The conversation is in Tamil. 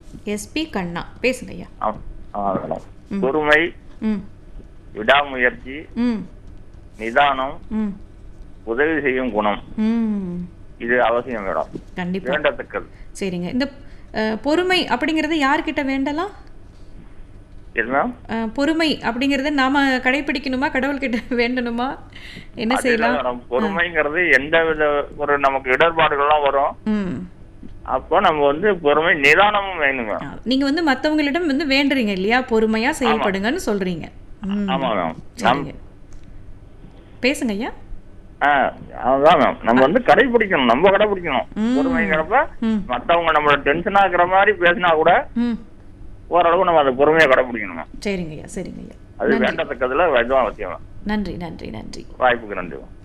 எஸ்பி கண்ணா பேசுங்க ஐயா ஆம். ஆ, மேடம் பொறுமை ம் விடாமுயற்சி ம் நிதானம் ம் உதவி செய்யும் குணம் ம் இது அவசியம் மேடம் கண்டிப்பா வேண்டத்தக்கது சரிங்க இந்த அஹ், பொறுமை அப்படிங்கிறது யார்கிட்ட வேண்டலாம் என்ன மேம் அஹ், பொறுமை அப்படிங்கிறத நாம கடைபிடிக்கணுமா கடவுள்கிட்ட வேண்டணுமா என்ன அது இல்ல செய்யலாம் மேடம் பொறுமைங்கிறது எந்த வித ஒரு நமக்கு இடர்பாடுகள்லாம் வரும் ம் அப்போ நம்ம வந்து பொறுமை நிதானமும் வேணும் மேம் ஆ, நீங்க வந்து மத்தவங்களிடம் வந்து வேண்டுறீங்க இல்லையா பொறுமையா செயல்படுங்கன்னு சொல்றீங்க ம், ஆமா மேம் நம் சரிங்க பேசுங்க ஐயா ஆ, அதுதான் மேம் நம்ம வந்து கடைபிடிக்கணும் நம்ம கடைபிடிக்கணும் ம். பொறுமைங்கிறப்ப ம் மத்தவங்க நம்மள டென்ஷன் ஆக்குற மாதிரி பேசினா கூட ம் ஓரளவு நம்ம அந்த பொறுமையை கடைபிடிக்கணும் மேம் சரிங்க ஐயா சரிங்க ஐயா அது வேண்டத்தக்கதுல இதுதான் அவசியம் மேம் நன்றி நன்றி நன்றி வாய்ப்புக்கு நன்றி மேம்